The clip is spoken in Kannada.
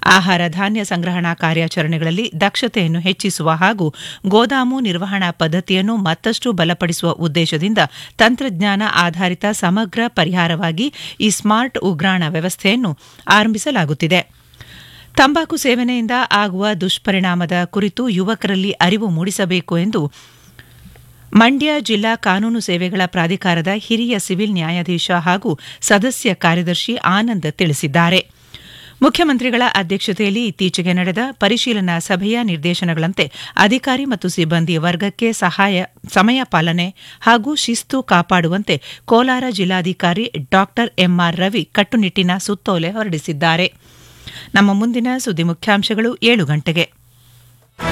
ಆಹಾರ ಧಾನ್ಯ ಸಂಗ್ರಹಣಾ ಕಾರ್ಯಾಚರಣೆಗಳಲ್ಲಿ ದಕ್ಷತೆಯನ್ನು ಹೆಚ್ಚಿಸುವ ಹಾಗೂ ಗೋದಾಮು ನಿರ್ವಹಣಾ ಪದ್ದತಿಯನ್ನು ಮತ್ತಷ್ಟು ಬಲಪಡಿಸುವ ಉದ್ದೇಶದಿಂದ ತಂತ್ರಜ್ಞಾನ ಆಧಾರಿತ ಸಮಗ್ರ ಪರಿಹಾರವಾಗಿ ಈ ಸ್ಮಾರ್ಟ್ ಉಗ್ರಾಣ ವ್ಯವಸ್ಥೆಯನ್ನು ಆರಂಭಿಸಲಾಗುತ್ತಿದೆ ತಂಬಾಕು ಸೇವನೆಯಿಂದ ಆಗುವ ದುಷ್ಪರಿಣಾಮದ ಕುರಿತು ಯುವಕರಲ್ಲಿ ಅರಿವು ಮೂಡಿಸಬೇಕು ಎಂದು ಮಂಡ್ಯ ಜಿಲ್ಲಾ ಕಾನೂನು ಸೇವೆಗಳ ಪ್ರಾಧಿಕಾರದ ಹಿರಿಯ ಸಿವಿಲ್ ನ್ಯಾಯಾಧೀಶ ಹಾಗೂ ಸದಸ್ಯ ಕಾರ್ಯದರ್ಶಿ ಆನಂದ್ ತಿಳಿಸಿದ್ದಾರೆ ಮುಖ್ಯಮಂತ್ರಿಗಳ ಅಧ್ಯಕ್ಷತೆಯಲ್ಲಿ ಇತ್ತೀಚೆಗೆ ನಡೆದ ಪರಿಶೀಲನಾ ಸಭೆಯ ನಿರ್ದೇಶನಗಳಂತೆ ಅಧಿಕಾರಿ ಮತ್ತು ಸಿಬ್ಬಂದಿ ವರ್ಗಕ್ಕೆ ಸಹಾಯ ಸಮಯ ಪಾಲನೆ ಹಾಗೂ ಶಿಸ್ತು ಕಾಪಾಡುವಂತೆ ಕೋಲಾರ ಜಿಲ್ಲಾಧಿಕಾರಿ ಡಾ ಎಂಆರ್ ರವಿ ಕಟ್ಟುನಿಟ್ಟಿನ ಸುತ್ತೋಲೆ ಹೊರಡಿಸಿದ್ದಾರೆ ನಮ್ಮ ಮುಂದಿನ ಸುದ್ದಿ ಮುಖ್ಯಾಂಶಗಳು ಏಳು ಗಂಟೆಗೆ